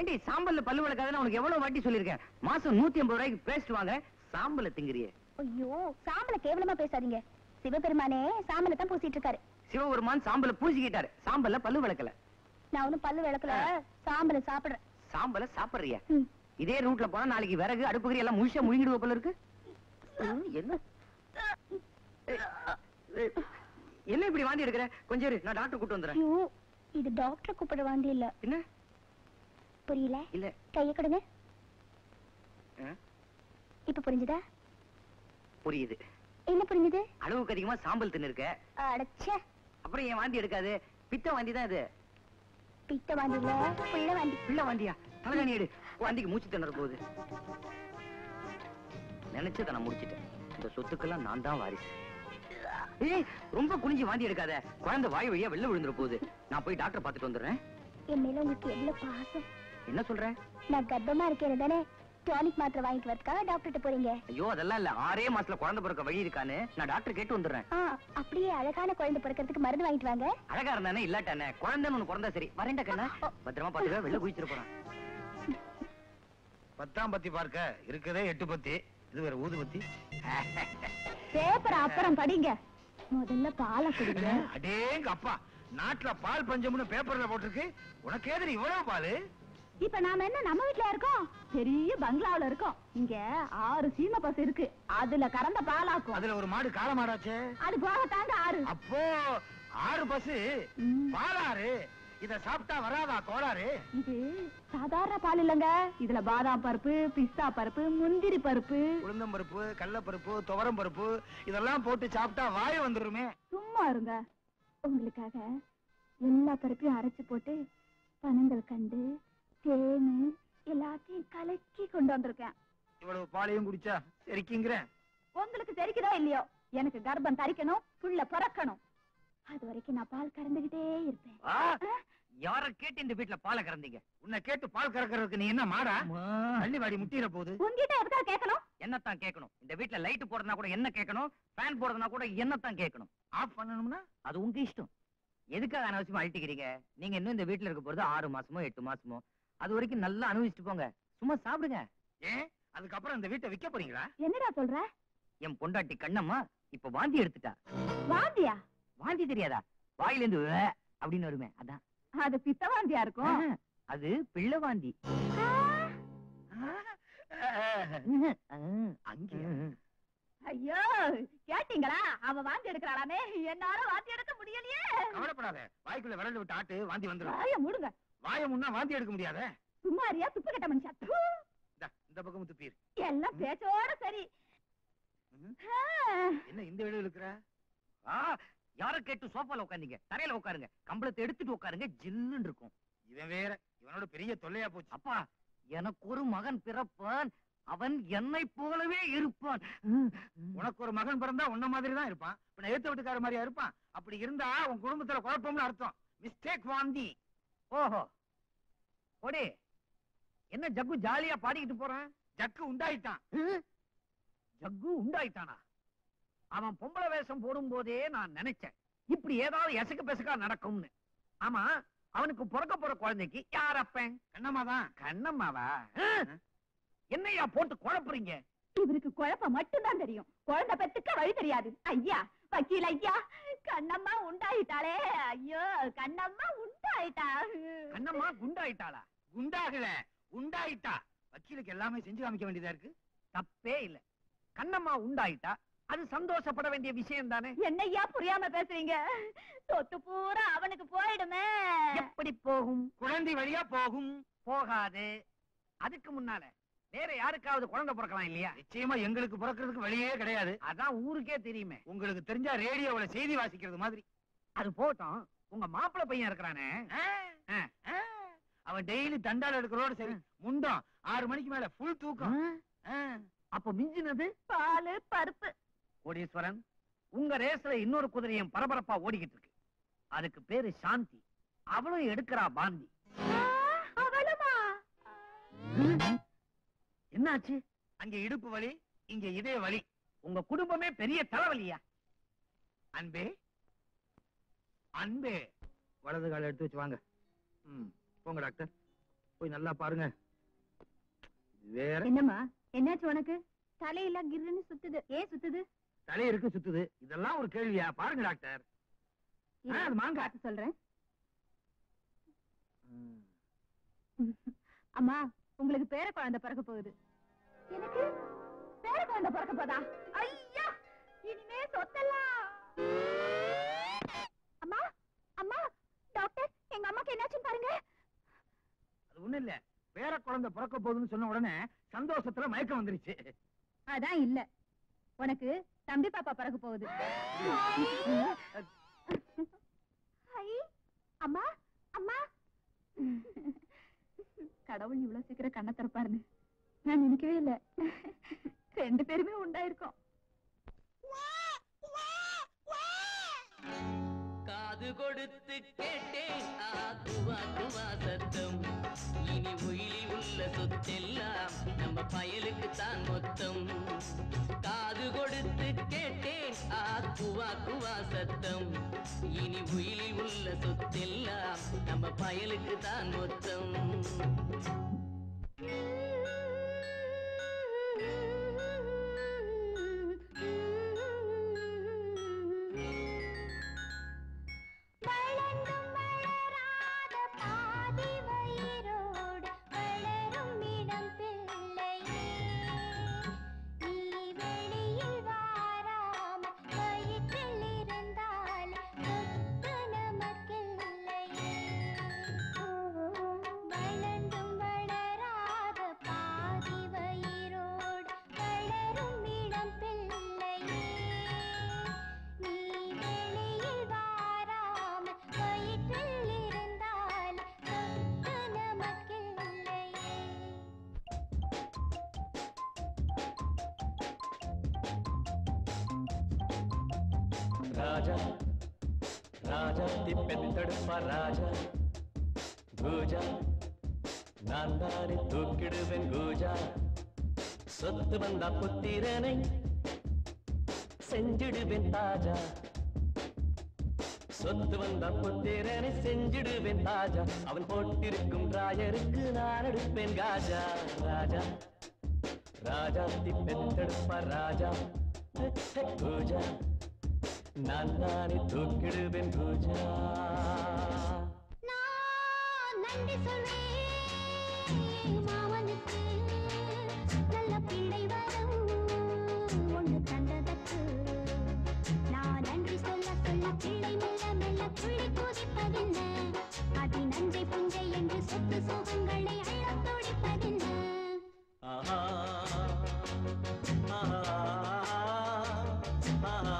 ஏண்டி சாம்பல்ல பல்லு விளக்காதுன்னு உனக்கு எவ்வளவு வாட்டி சொல்லியிருக்கேன் மாசம் நூத்தி ஐம்பது ரூபாய்க்கு பேஸ்ட் வாங்க சாம்பல திங்கிறியே ஐயோ சாம்பல கேவலமா பேசாதீங்க சிவபெருமானே சாம்பல தான் பூசிட்டு இருக்காரு சிவபெருமான் சாம்பல பூசிக்கிட்டாரு சாம்பல்ல பல்லு விளக்கல நான் ஒண்ணும் பல்லு விளக்கல சாம்பல சாப்பிடுறேன் சாம்பல சாப்பிடுறிய ம். இதே ரூட்ல போனா நாளைக்கு விறகு அடுப்புக்கறி எல்லாம் முழுசா முழுங்கிடுவ போல இருக்கு ம், என்ன ஏய், ஏய், என்ன இப்படி வாந்தி எடுக்கிற கொஞ்சம் இரு, நான் டாக்டர் கூட்டு வந்துடுறேன் ஐயோ இது டாக்டர் கூப்பிட வாந்தி இல்ல என்ன புரியல இல்ல கைய கொடுங்க ஆ, இப்ப புரிஞ்சுதா புரியுது என்ன புரிஞ்சுது அளவுக்கு அதிகமா சாம்பல் தின்னு இருக்க அடச்சே அப்புறம் ஏன் வாந்தி எடுக்காது பித்த வாந்தி தான் இது பித்த வாந்தி இல்ல புள்ள வாந்தி பிள்ளை வாந்தியா தலைகாணி எடு வாந்திக்கு மூச்சு திணற போகுது நினைச்சதை நான் முடிச்சிட்டேன் இந்த சொத்துக்கெல்லாம் நான் தான் வாரிசு ஏய் ரொம்ப குனிஞ்சு வாந்தி எடுக்காத குழந்தை வாய் வழியா வெளில விழுந்துற போகுது நான் போய் டாக்டர் பார்த்துட்டு வந்துடுறேன் என் மேல உங்களுக்கு எவ்வளவு பாசம் என்ன சொல்ற நான் கர்ப்பமா இருக்கேன் தானே டானிக் மாத்திரை வாங்கிட்டு வரதுக்காக டாக்டர்கிட்ட போறீங்க ஐயோ அதெல்லாம் இல்ல ஆறே மாசத்துல குழந்தை பிறக்க வழி இருக்கான்னு நான் டாக்டர் கேட்டு வந்துடுறேன் ஆ அப்படியே அழகான குழந்தை பிறக்கிறதுக்கு மருந்து வாங்கிட்டு வாங்க அழகா இருந்தானே இல்லாட்டானே குழந்தைன்னு ஒண்ணு பிறந்தா சரி வரேன்டா கண்ணா பத்திரமா பாத்துக்க வெளில குதிச்சிட்டு போறான் பத்தாம் பத்தி பார்க்க இருக்கதே எட்டு பத்தி இது வேற ஊதுபத்தி பேப்பர் அப்புறம் படிங்க முதல்ல பாலை குடிங்க அடேங்க அப்பா நாட்டுல பால் பஞ்சம்னு பேப்பர்ல போட்டிருக்கு உனக்கு ஏதிரி இவ்வளவு பாலு இப்ப நாம என்ன நம்ம வீட்ல இருக்கோம் பெரிய பங்களாவுல இருக்கோம் இங்க ஆறு சீமை பசு இருக்கு அதுல கறந்த பாலாக்கும் அதுல ஒரு மாடு காளை மாடாச்சே அது போக தாங்க ஆறு அப்போ ஆறு பசு ம். பாலாறு இத சாப்பிட்டா வராதா கோளாறு இது சாதாரண பால் இல்லங்க இதுல பாதாம் பருப்பு பிஸ்தா பருப்பு முந்திரி பருப்பு உளுந்தம்பருப்பு கடலப்பருப்பு துவரம் பருப்பு இதெல்லாம் போட்டு சாப்பிட்டா வாய் வந்துருமே சும்மா இருங்க உங்களுக்காக எல்லா பருப்பையும் அரைச்சு போட்டு பனங்கள் கண்டு தேனு எல்லாத்தையும் கலக்கி கொண்டு வந்திருக்கேன் இவ்வளவு பாலையும் குடிச்சா சரிக்குங்கிறேன் உங்களுக்கு தெரிக்குதோ இல்லையோ எனக்கு கர்ப்பம் தரிக்கணும் புள்ள பிறக்கணும் அது வரைக்கும் நான் பால் கறந்துகிட்டே இருப்பேன் ஆ, யார கேட்டு இந்த வீட்டுல பாலை கறந்தீங்க உன்னை கேட்டு பால் கறக்கறதுக்கு நீ என்ன மாடா தள்ளி வாடி முட்டிட போகுது உங்ககிட்ட எதுக்காக கேட்கணும் என்னத்தான் கேட்கணும் இந்த வீட்டுல லைட் போடுறதுனா கூட என்ன கேட்கணும் ஃபேன் போடுறதுனா கூட என்னத்தான் கேட்கணும் ஆஃப் பண்ணணும்னா அது உங்க இஷ்டம் எதுக்காக அனாவசியமா அழட்டிக்கிறீங்க நீங்க இன்னும் இந்த வீட்டுல இருக்க போறது ஆறு மாசமோ எட்டு மாசமோ அது வரைக்கும் நல்லா அனுபவிச்சுட்டு போங்க சும்மா சாப்பிடுங்க ஏன் அதுக்கப்புறம் இந்த வீட்டை விற்க போறீங்களா என்னடா சொல்ற என் பொண்டாட்டி கண்ணம்மா இப்ப வாந்தி எடுத்துட்டா வாந்தியா வாந்தி தெரியாதா வாயில இருந்து "வே" அப்படின்னு வருமே அதான் அது பித்த வாந்தியா இருக்கும் ஆ, அது பிள்ளை வாந்தி ஆ, அங்கேயா ம். ஐயோ கேட்டீங்களா அவ வாந்தி எடுக்கிறாளாமே என்னால வாந்தி எடுக்க முடியலையே கவலைப்படாத வாய்க்குள்ள விரல் விட்டு ஆட்டு வாந்தி வந்துடும் வாய மூடுங்க வாயை முன்னா வாந்தி எடுக்க முடியாத சும்மாரியா துப்பு கட்ட மனுஷா தூ. இந்த பக்கம் துப்பீர் எல்லாம் பேச்சோட சரி ம். ஆ. என்ன இந்த வீடு இருக்கிற ஆ, யார கேட்டு சோஃபால உட்காந்தீங்க தரையில உட்காருங்க கம்பளத்தை எடுத்துட்டு உட்காருங்க ஜில்லுன்னு இருக்கும் இவன் வேற இவனோட பெரிய தொல்லையா போச்சு அப்பா எனக்கு ஒரு மகன் பிறப்பான் அவன் என்னை போலவே இருப்பான் ம், ம். உனக்கு ஒரு மகன் பிறந்தா உன்ன மாதிரி தான் இருப்பான் இப்ப நான் ஏத்த வீட்டுக்கார மாதிரியா இருப்பான் அப்படி இருந்தா உன் குடும்பத்துல குழப்பம்னு அர்த்தம் மிஸ்டேக் வாந்தி ஓஹோ ஓடி என்ன ஜக்கு ஜாலியா பாடிக்கிட்டு போறான் ஜக்கு உண்டாயிட்டான் ம்? ஜக்கு உண்டாயிட்டானா அவன் பொம்பளை வேஷம் போடும் போதே நான் நினைச்சேன் இப்படி ஏதாவது எசக்கு பெசக்கா நடக்கும்னு ஆமா அவனுக்கு பிறக்க போற குழந்தைக்கு யார் அப்பன் கண்ணம்மா தான் கண்ணம்மாவா என்னையா போட்டு குழப்புறீங்க இவருக்கு குழப்பம் மட்டும்தான் தெரியும் குழந்தை பெத்துக்க வழி தெரியாது ஐயா வக்கீல் ஐயா கண்ணம்மா உண்டாயிட்டாளே ஐயோ கண்ணம்மா உண்டாயிட்டா கண்ணம்மா குண்டாயிட்டாளா குண்டாகல உண்டாயிட்டா வக்கீலுக்கு எல்லாமே செஞ்சு காமிக்க வேண்டியதா இருக்கு தப்பே இல்ல கண்ணம்மா உண்டாயிட்டா அது சந்தோஷப்பட வேண்டிய விஷயம் தானே என்னய்யா புரியாம பேசுறீங்க சொத்து பூரா அவனுக்கு போயிடுமே எப்படி போகும் குழந்தை வழியா போகும் போகாது அதுக்கு முன்னால வேற யாருக்காவது குழந்தை பிறக்கலாம் இல்லையா நிச்சயமா எங்களுக்கு பிறக்கிறதுக்கு வழியே கிடையாது அதான் ஊருக்கே தெரியுமே உங்களுக்கு தெரிஞ்சா ரேடியோவுல செய்தி வாசிக்கிறது மாதிரி அது போட்டோம் உங்க மாப்பிள்ளை பையன் இருக்கிறானே ஆ, ஆ. ஆ. அவன் டெய்லி தண்டால் எடுக்கிறோட சரி முண்டம் ஆறு மணிக்கு மேல ஃபுல் தூக்கம் ஆ. அப்ப மிஞ்சினது பாலு பருப்பு கோடீஸ்வரன் உங்க ரேஸ்ல இன்னொரு குதிரையும் பரபரப்பா ஓடிக்கிட்டு இருக்கு அதுக்கு பேரு சாந்தி அவளும் எடுக்கிறா பாந்தி ஆ, அவளுமா என்னாச்சு அங்க இடுப்பு வலி இங்க இதே வலி உங்க குடும்பமே பெரிய தலைவலியா அன்பே அன்பே வலது கால எடுத்து வச்சு வாங்க ம் போங்க டாக்டர் போய் நல்லா பாருங்க இது வேற என்னம்மா என்னாச்சு உனக்கு தலையெல்லாம் கிர்ன்னு சுத்துது ஏன் சுத்துது தலை இருக்கு சுத்துது இதெல்லாம் ஒரு கேள்வியா பாருங்க டாக்டர் ஆ, அது மாங்காய் பார்த்து சொல்றேன் அம்மா உங்களுக்கு பேர குழந்தை பிறக்க போகுது எனக்கு பேர குழந்தை பிறக்க போதா ஐயா இனிமே சொத்தலாம் அம்மா அம்மா டாக்டர் எங்க அம்மாக்கு என்னாச்சுன்னு பாருங்க அது ஒண்ணும் இல்ல வேற குழந்தை பிறக்க போகுதுன்னு சொன்ன உடனே சந்தோஷத்துல மயக்கம் வந்துருச்சு அதான் இல்ல உனக்கு தம்பி பாப்பா பிறக்க போகுது ஐ, அம்மா அம்மா கடவுள் இவ்வளவு சீக்கிரம் கண்ணை திறப்பாருன்னு நான் நினைக்கவே இல்ல ரெண்டு பேருமே உண்டாயிருக்கோம் காது கொடுத்து கேட்டேன் ஆ குவா குவா சத்தம் இனி உயிலி உள்ள சொத்தெல்லாம் நம்ம பயலுக்கு தான் மொத்தம் காது கொடுத்து கேட்டேன் ஆ குவா குவா சத்தம் இனி உயிலி உள்ள சொத்தெல்லாம் நம்ம பயலுக்கு தான் மொத்தம் வளர்ந்தும் வளராத பாதி வயிறோடு வளரும் இடம் பிள்ளையே நீ வெளியில் வாராமல் வயிற்றில் இருந்தால் சொத்து நமக்கில்லையே வளர்ந்தும் வளராத பாதி வயிறோடு வளரும் இடம் பிள்ளையே நீ வெளியில் வாராமல் வயிற்றில் இருந்தால் சொத்து நமக்கில்லையே ராஜா ராஜா திப்பெத்தெடுப்பா ராஜா பூஜா நான் தானே தூக்கிடுவேன் பூஜா சொத்து வந்தா புத்திரனை செஞ்சிடுவேன் தாஜா சொத்து வந்தா புத்திரனை செஞ்சிடுவேன் தாஜா அவன் போட்டிருக்கும் ராயருக்கு நான் எடுப்பேன் காஜா ராஜா ராஜா திப்பெத்தெடுப்பா ராஜா ஹே, ஹே, பூஜா நான் தானே தூக்கிடுவேன் பூஜா நான் நன்றி சொல்வேன் மாமனுக்கு நல்ல பிள்ளை வரும் ஒன்று தந்ததற்கு நான் நன்றி சொல்ல சொல்ல பிள்ளை மெல்ல மெல்ல துள்ளி குதிப்பதென்ன அதி நஞ்சை புஞ்சை என்று சொத்து சுகங்களை அள்ளத் துடிப்பதென்ன ஆஹா ஆஹா ஆஹா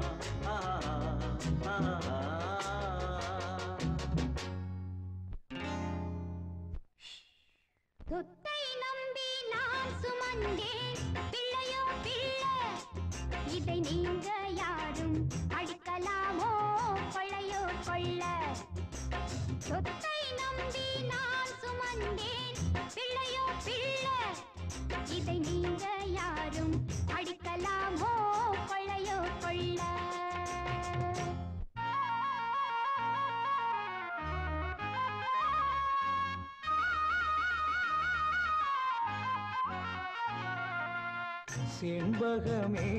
ஆஹா சொத்தை நம்பி நான் சுமந்தேன் பிள்ளையோ பிள்ளை இதை நீங்க யாரும் அடிக்கலாமோ கொள்ளையோ கொள்ள சொத்தை நம்பி நான் சுமந்தேன் பிள்ளையோ பிள்ளை இதை நீங்க யாரும் அடிக்கலாமோ கொள்ளையோ கொள்ள செண்பகமே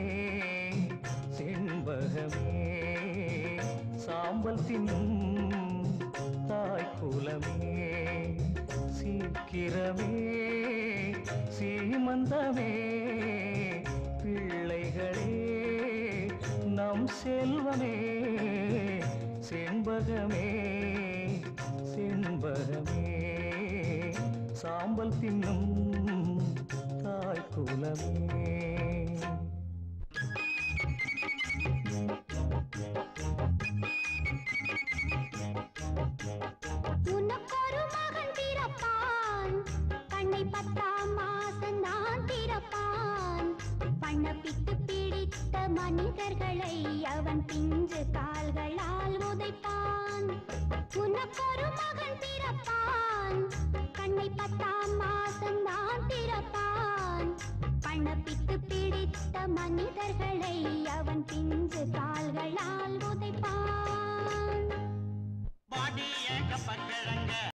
செண்பகமே சாம்பல் தின்னும் தாய்க்குலமே சீக்கிரமே சீமந்தமே பிள்ளைகளே நம் செல்வமே செண்பகமே செண்பகமே சாம்பல் தின்னும் தாய்க்குலமே உனக்கொரு மகன் பிறப்பான் கண்ணை பத்தாம் மாசம் தான் பிறப்பான் பண்ணப்பித்து பிடித்த மனிதர்களை அவன் பிஞ்சு கால்களால் உதைப்பான் உனக்கொரு மகன் பிறப்பான் கண்ணை பத்தாம் மாசம் தான் பிறப்பான் பண்ணப்பித்து பிடித்த மனிதர்களை அவன் பிஞ்சு கால்களால் உதைப்பான் பாடி ஏக பங்கிழங்க